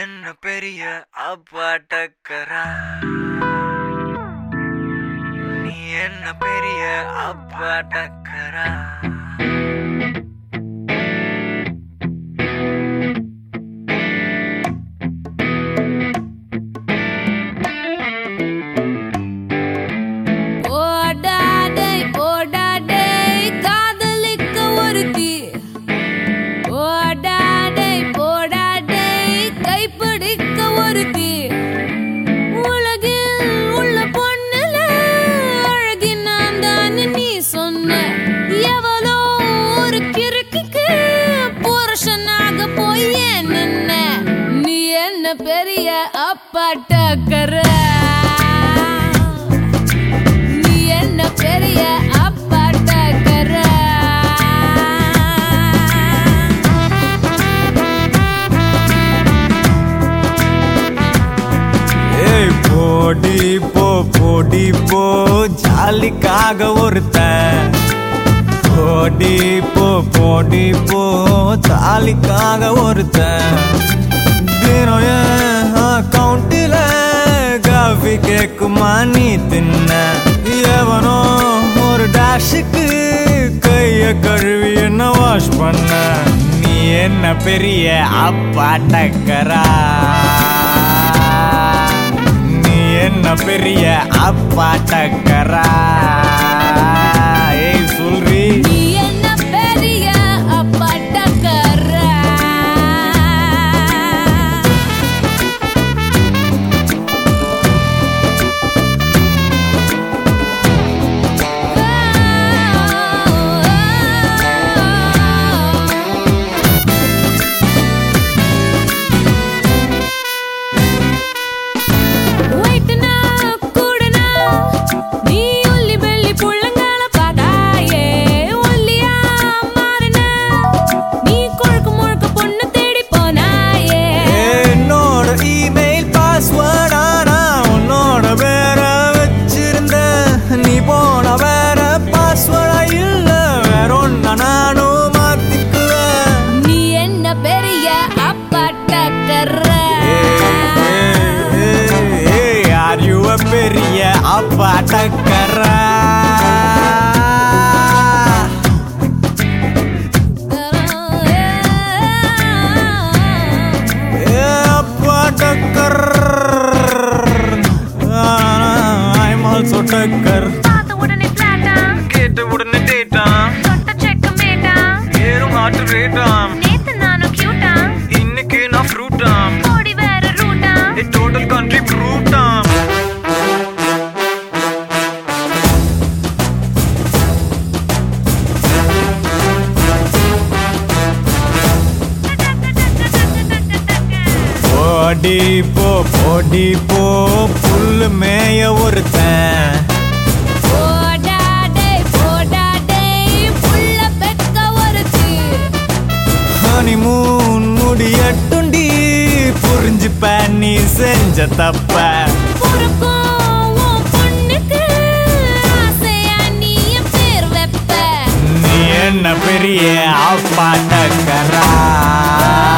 என்ன பெரிய அப்பாட்டக்கரா நீ என்ன பெரிய அப்பாட்டக்கரா போடாடே போடாடே காதலிக்க ஒருத்தி போடாடே போடாடே கைப்பிடிக்க ஒருத்தி உலகில் உள்ள பொண்ணுல அழகி நான் தான் நீ சொன்ன எவளோ ஒரு கிறுக்குக்கு புருஷனாக போய் ஏன் நின்ன நீ என்ன பெரிய அப்பாட்டக்கற நீ என்ன பெரிய அப்பாட்டக்கற ஏய் போடி போ போடி போ ஜாலிக்காக ஒருத்தன் போடி போ போடி போ தாலிக்காக ஒருத்தன் தினம் என் அக்கௌண்ட்டில் காஃபி கேக்குமா நீ தின்ன எவனோ ஒரு டேஷுக்கு கைய கழுவி என்ன வாஷ் பண்ண நீ என்ன பெரிய அப்பாட்டக்கரா நீ என்ன பெரிய அப்பாட்டக்கரா ஏய் சொல்றி நீ என்ன பெரிய அப்பாட்டக்கற வெயிட்டுனா கூடனா நீ ஒல்லி வெள்ளி புள்ளங்கால பாதாயே ஒல்லியா மாறின நீ கொழுக்கு முழுக்க பொண்ணு தேடி போனாயே என்னோட இமெயில் பாஸ்வேர்டா நான் உன்னோட வேற வச்சிருந்த நீ போன வேற பாஸ்வேர்டா இல்ல வேற ஒன்ன நானும் மாத்திக்குவேன் நீ என்ன பெரிய அப்பாட்டக்கற ஆர் யூ பெரிய அப்பாட்டக்கரா ஏ அப்பாட்டக்கர் ஐம் ஆல்சோ டக்கர் பார்த்த உடனே பிளாட்டா கேட்ட உடனே டேட்டாம் தொட்ட செக்க மேட்டா ஏறும் ஹார்ட் ரேட்டாம் நேத்து நானும் கியூட்டா இன்னைக்கு நான் ஃப்ரூட்டாம் ஓடி வேற ரூட்டா டோட்டல் கண்ட்ரி ஃப்ரூட்டாம் போடி போ போடி போ புல்லு மேய ஒருத்தன் போடாடே போடாடே புள்ள பெக்க ஒருத்தி ஹனிமூன் முடியட்டுண்டி புரிஞ்சுப்ப நீ செஞ்ச தப்ப பொறுக்கும் உன் பொண்ணுக்கு ஆசையா நீ என் பேர் வைப்ப நீ என்ன பெரிய அப்பாட்டக்கரா